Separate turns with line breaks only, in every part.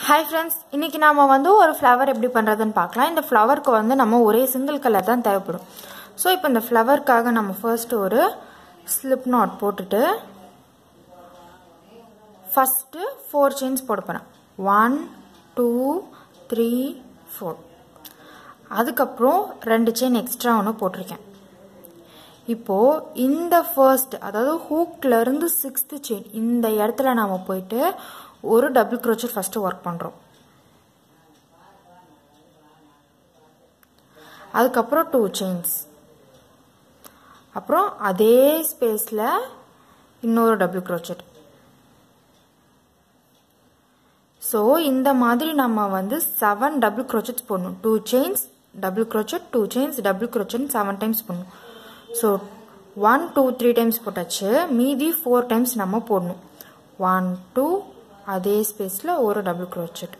hi friends இன்னைக்கு நாம வந்து ஒரு ஃப்ளவர் எப்படி பண்ணுறதுன்னு பார்க்கலாம் இந்த ஃப்ளவருக்கு வந்து நம்ம ஒரே சிங்கிள் கலர் தான் தேவைப்படும் ஸோ இப்போ இந்த ஃப்ளவருக்காக நம்ம ஃபர்ஸ்ட் ஒரு ஸ்லிப் நாட் போட்டுட்டு ஃபஸ்ட்டு ஃபோர் செயின்ஸ் போட போகிறேன் ஒன் டூ த்ரீ ஃபோர் அதுக்கப்புறம் ரெண்டு செயின் எக்ஸ்ட்ரா ஒன்று போட்டிருக்கேன் இப்போது இந்த ஃபர்ஸ்ட் அதாவது ஹூக்ல இருந்து சிக்ஸ்த்து செயின் இந்த இடத்துல நாம் போயிட்டு ஒரு டபுள் க்ரோச்சர் ஃபஸ்ட்டு ஒர்க் பண்ணுறோம் அதுக்கப்புறம் டூ செயின்ஸ் அப்புறம் அதே ஸ்பேஸில் இன்னொரு டபுள் க்ரோச்சர் ஸோ இந்த மாதிரி நம்ம வந்து செவன் டபுள் க்ரோச்சட்ஸ் போடணும் two chains double crochet two chains double crochet seven times போடணும் so one two three times போட்டாச்சு மீதி ஃபோர் டைம்ஸ் நம்ம போடணும் ஒன் டூ அதே ஸ்பேஸில் ஒரு டபுள் க்ரோச்சட்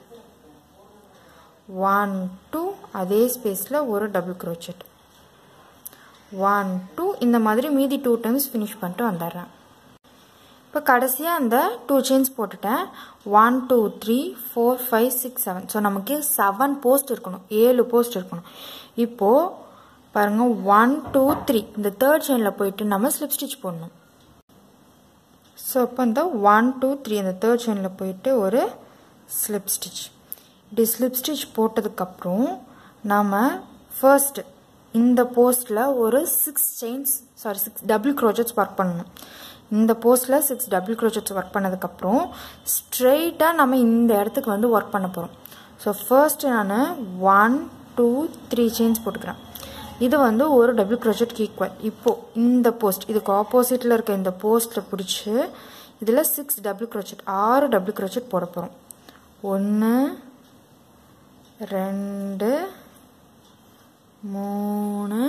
ஒன் டூ அதே ஸ்பேஸில் ஒரு டபுள் க்ரோச்சட் ஒன் டூ இந்த மாதிரி மீதி டூ டைம்ஸ் ஃபினிஷ் பண்ணிட்டு வந்துடுறேன் இப்போ கடைசியாக அந்த டூ செயின்ஸ் போட்டுட்டேன் one two three four five six seven so நமக்கு செவன் போஸ்ட் இருக்கணும் ஏழு போஸ்ட் இருக்கணும் இப்போது பாருங்கள் ஒன் டூ த்ரீ இந்த தேர்ட் செயினில் போயிட்டு நம்ம ஸ்லிப் ஸ்டிச் போடணும் ஸோ இப்போ இந்த ஒன் டூ த்ரீ இந்த தேர்ட் செயினில் போயிட்டு ஒரு ஸ்லிப் ஸ்டிச் இப்படி ஸ்லிப் ஸ்டிச் போட்டதுக்கப்புறம் நாம் ஃபர்ஸ்ட் இந்த போஸ்ட்டில் ஒரு six chains sorry six double crochets work பண்ணணும் இந்த போஸ்ட்டில் சிக்ஸ் டபுள் க்ரோச்சட்ஸ் ஒர்க் பண்ணதுக்கப்புறம் ஸ்ட்ரெயிட்டாக நம்ம இந்த இடத்துக்கு வந்து ஒர்க் பண்ண போகிறோம் ஸோ ஃபர்ஸ்ட்டு நான் ஒன் டூ த்ரீ செயின்ஸ் போட்டுக்கிறேன் இது வந்து ஒரு டபுள் க்ரோச்சட்க்கு ஈக்குவல் இப்போது இந்த போஸ்ட் இதுக்கு ஆப்போசிட்டில் இருக்க இந்த போஸ்ட்டில் பிடிச்சி இதில் சிக்ஸ் டபுள் க்ரோச்சட் ஆறு டபுள் க்ரோச்சட் போட போகிறோம் ஒன்று ரெண்டு மூணு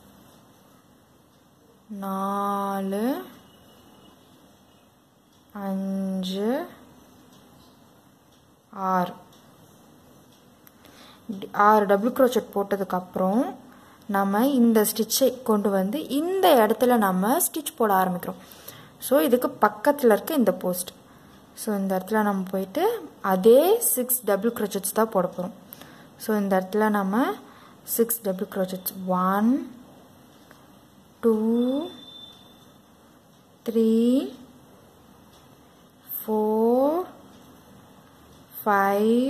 நாலு அஞ்சு ஆறு ஆறு டபுள் க்ரோச்சட் போட்டதுக்கப்புறம் நம்ம இந்த ஸ்டிச்சை கொண்டு வந்து இந்த இடத்துல நம்ம ஸ்டிச் போட ஆரம்பிக்கிறோம் ஸோ இதுக்கு பக்கத்தில் இருக்க இந்த போஸ்ட் ஸோ இந்த இடத்துல நம்ம போயிட்டு அதே சிக்ஸ் டபுள் க்ரோச்சட்ஸ் தான் போட போகிறோம் ஸோ இந்த இடத்துல நம்ம six double crochets one two three four five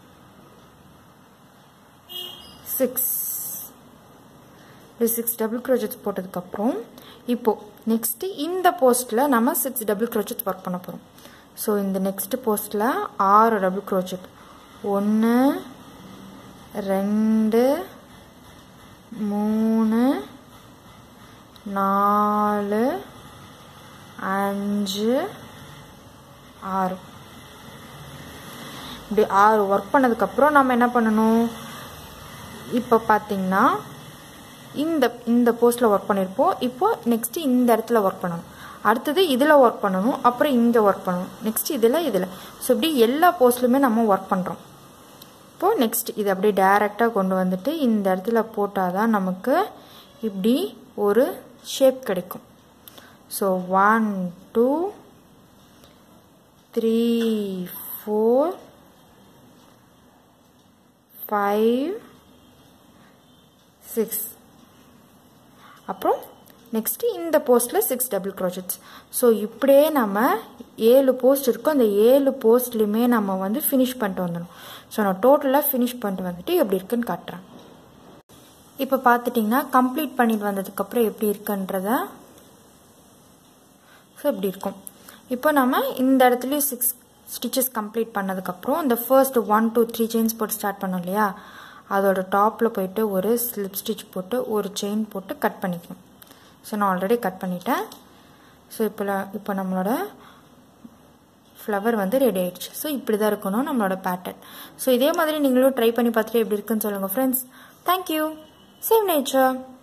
six இப்படி சிக்ஸ் டபுள் க்ரோச்சட்ஸ் போட்டதுக்கப்புறம் இப்போது நெக்ஸ்ட்டு இந்த போஸ்ட்டில் நம்ம சிக்ஸ் டபுள் க்ரோச்சட்ஸ் ஒர்க் பண்ண போகிறோம் ஸோ இந்த நெக்ஸ்ட் போஸ்ட்டில் ஆறு டபுள் க்ரோச்சட் ஒன்று ரெண்டு மூணு நாலு அஞ்சு ஆறு இப்படி ஆறு ஒர்க் பண்ணதுக்கப்புறம் நம்ம என்ன பண்ணணும் இப்போ பார்த்தீங்கன்னா இந்த இந்த போஸ்ட்டில் ஒர்க் பண்ணியிருப்போம் இப்போ நெக்ஸ்ட்டு இந்த இடத்துல ஒர்க் பண்ணணும் அடுத்தது இதில் ஒர்க் பண்ணணும் அப்புறம் இங்கே ஒர்க் பண்ணணும் நெக்ஸ்ட் இதில் இதில் ஸோ இப்படி எல்லா போஸ்ட்லையுமே நம்ம ஒர்க் பண்ணுறோம் இப்போது நெக்ஸ்ட் இது அப்படியே டைரெக்டாக கொண்டு வந்துட்டு இந்த இடத்துல போட்டால் தான் நமக்கு இப்படி ஒரு ஷேப் கிடைக்கும் so one two three four five six அப்புறம் நெக்ஸ்ட்டு இந்த போஸ்ட்டில் சிக்ஸ் டபுள் க்ரோச்சட்ஸ் ஸோ இப்படியே நம்ம ஏழு போஸ்ட் இருக்கும் அந்த ஏழு போஸ்ட்லேயுமே நம்ம வந்து ஃபினிஷ் பண்ணிட்டு வந்துடணும் ஸோ நான் டோட்டலாக ஃபினிஷ் பண்ணிட்டு வந்துட்டு எப்படி இருக்குன்னு காட்டுறேன் இப்போ பார்த்துட்டிங்கன்னா கம்ப்ளீட் பண்ணிட்டு வந்ததுக்கப்புறம் எப்படி இருக்குன்றத ஸோ இப்படி இருக்கும் இப்போ நம்ம இந்த இடத்துலையும் சிக்ஸ் ஸ்டிச்சஸ் கம்ப்ளீட் பண்ணதுக்கப்புறம் இந்த first one two three chains போட்டு ஸ்டார்ட் பண்ணோம் இல்லையா அதோட டாப்பில் போயிட்டு ஒரு ஸ்லிப் ஸ்டிச் போட்டு ஒரு செயின் போட்டு கட் பண்ணிக்கணும் ஸோ நான் ஆல்ரெடி கட் பண்ணிட்டேன் ஸோ இப்போ இப்போ நம்மளோட ஃப்ளவர் வந்து ரெடி ஆயிடுச்சு ஸோ இப்படி தான் இருக்கணும் நம்மளோட பேட்டர்ன் ஸோ இதே மாதிரி நீங்களும் ட்ரை பண்ணி பார்த்துட்டு எப்படி இருக்குன்னு சொல்லுங்கள் ஃப்ரெண்ட்ஸ் தேங்க்யூ சேவ் நேச்சர்